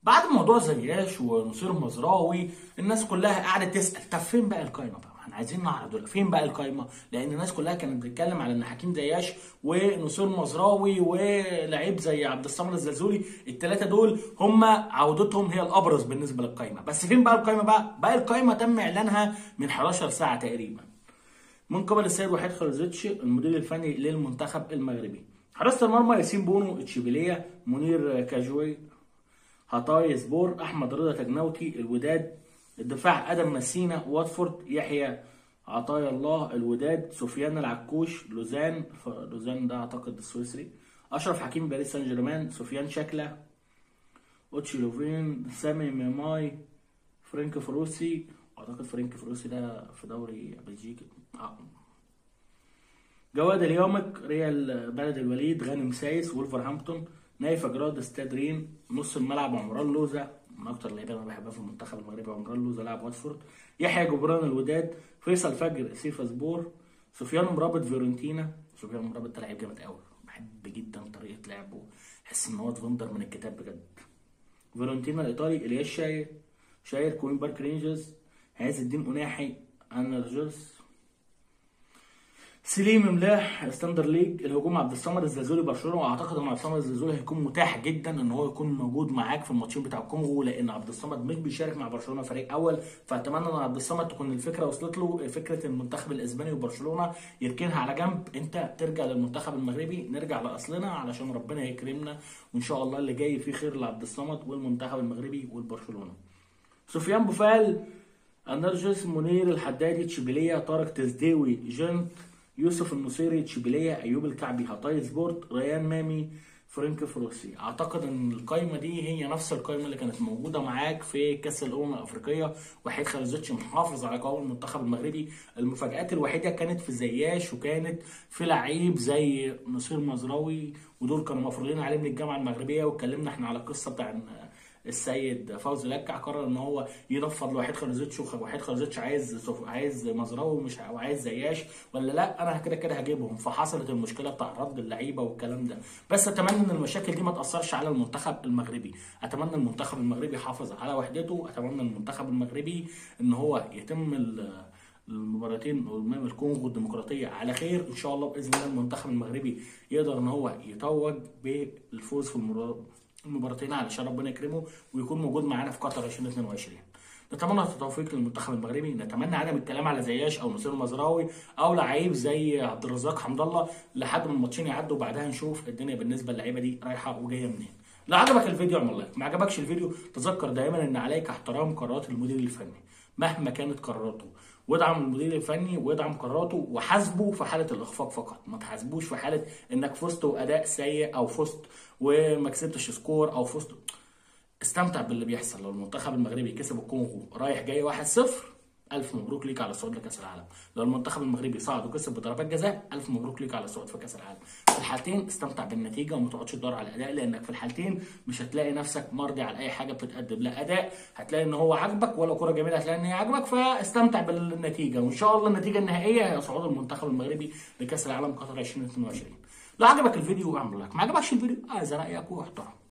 بعد موضوع زياش ونصير مزراوي الناس كلها قاعده تسال طب فين بقى القايمه بقى؟ احنا عايزين نعرف دول فين بقى القايمه؟ لان الناس كلها كانت بتتكلم على ان حكيم زياش ونصير مزراوي ولعيب زي عبد الصمد الزلزولي الثلاثه دول هم عودتهم هي الابرز بالنسبه للقايمه، بس فين بقى القايمه بقى؟ بقى القايمه تم اعلانها من 11 ساعه تقريبا. من قبل السيد وحيد خليزيتش المدير الفني للمنتخب المغربي. حراسه المرمى ياسين بونو اتشيبيليه منير كاجوي هطاي سبور احمد رضا تجنوتي الوداد الدفاع ادم مسينا واتفورد يحيى عطايا الله الوداد سفيان العكوش لوزان ف- لوزان ده اعتقد السويسري اشرف حكيم باريس سان جيرمان سفيان شكله اوتشي لوفين سامي ميماي فرانك فروسي اعتقد فرانك فروسي ده في دوري بلجيكا آه. جواد اليومك ريال بلد الوليد غانم سايس وولفرهامبتون نايف جراد استاد رين نص الملعب عمران لوزة من اكتر اللعيبه اللي انا بحبها في المنتخب المغربي عمران لوزة لاعب واتفورد يحيى جبران الوداد فيصل فجر سيفا سبور سفيان مرابط فيورنتينا سفيان مرابط ده لعيب جامد قوي بحب جدا طريقه لعبه حس ان هو ديفندر من الكتاب بجد فيورنتينا الايطالي الياس شاير شاير كوين بارك رينجرز عز الدين اناحي انرجوس سليم ملاح ستاندر ليج الهجوم عبد الصمد الزلزولي برشلونه واعتقد ان عبد الصمد الزلزولي هيكون متاح جدا ان هو يكون موجود معاك في الماتشين بتاع الكونغو لان عبد الصمد مش بيشارك مع برشلونه فريق اول فاتمنى ان عبد الصمد تكون الفكره وصلت له فكره المنتخب الاسباني وبرشلونه يركنها على جنب انت ترجع للمنتخب المغربي نرجع لاصلنا علشان ربنا يكرمنا وان شاء الله اللي جاي فيه خير لعبد الصمد والمنتخب المغربي والبرشلونه سفيان بوفال انرجس منير الحدادي تشيبيليه طارق تزداوي جنت يوسف النصيري تشيبيليه ايوب الكعبي هطاي سبورت ريان مامي فرانك فروسي اعتقد ان القايمه دي هي نفس القايمه اللي كانت موجوده معاك في كاس الامم الافريقيه وحيد خليزوتش محافظ على قوام المنتخب المغربي المفاجات الوحيده كانت في زياش وكانت في لعيب زي نصير مزراوي ودول كانوا مفروضين عليه من الجامعه المغربيه واتكلمنا احنا على القصه بتاع السيد فوزي لكع قرر ان هو ينفض لوحيد خليزوتش وحيد خليزوتش عايز صف- عايز مزراوي ومش ع- وعايز زياش ولا لا انا كده كده هجيبهم فحصلت المشكله بتاع رد اللعيبه والكلام ده بس اتمنى ان المشاكل دي ما تاثرش على المنتخب المغربي اتمنى المنتخب المغربي يحافظ على وحدته اتمنى المنتخب المغربي ان هو يتم ال- المباراتين امام الكونغو الديمقراطيه على خير ان شاء الله باذن الله المنتخب المغربي يقدر ان هو يتوج بالفوز في المبار- المباراتين علشان ربنا يكرمه ويكون موجود معانا في قطر 2022 نتمنى التوفيق للمنتخب المغربي نتمنى عدم الكلام على زياش او نصير مزراوي او لعيب زي عبد الرزاق حمد الله لحد ما الماتشين يعدوا وبعدها نشوف الدنيا بالنسبه للعيبه دي رايحه وجايه منين لو عجبك الفيديو اعمل لايك ما عجبكش الفيديو تذكر دائما ان عليك احترام قرارات المدير الفني مهما كانت قراراته وادعم المدير الفني وادعم قراراته وحاسبه في حاله الاخفاق فقط ما تحاسبوش في حاله انك فزت واداء سيء او فزت وما كسبتش سكور او فزت استمتع باللي بيحصل لو المنتخب المغربي كسب الكونغو رايح جاي 1-0 ألف مبروك ليك على الصعود لكأس العالم لو المنتخب المغربي صعد وكسب بضربات جزاء ألف مبروك ليك على الصعود في كأس العالم في الحالتين استمتع بالنتيجة وما تقعدش تدور على الأداء لأنك في الحالتين مش هتلاقي نفسك مرضي على أي حاجة بتتقدم لا أداء هتلاقي إن هو عاجبك ولا كرة جميلة هتلاقي إن هي عاجبك فاستمتع بالنتيجة وإن شاء الله النتيجة النهائية هي صعود المنتخب المغربي لكأس العالم قطر 2022 لو عجبك الفيديو اعمل لايك ما عجبكش الفيديو عايز رأيك واحترم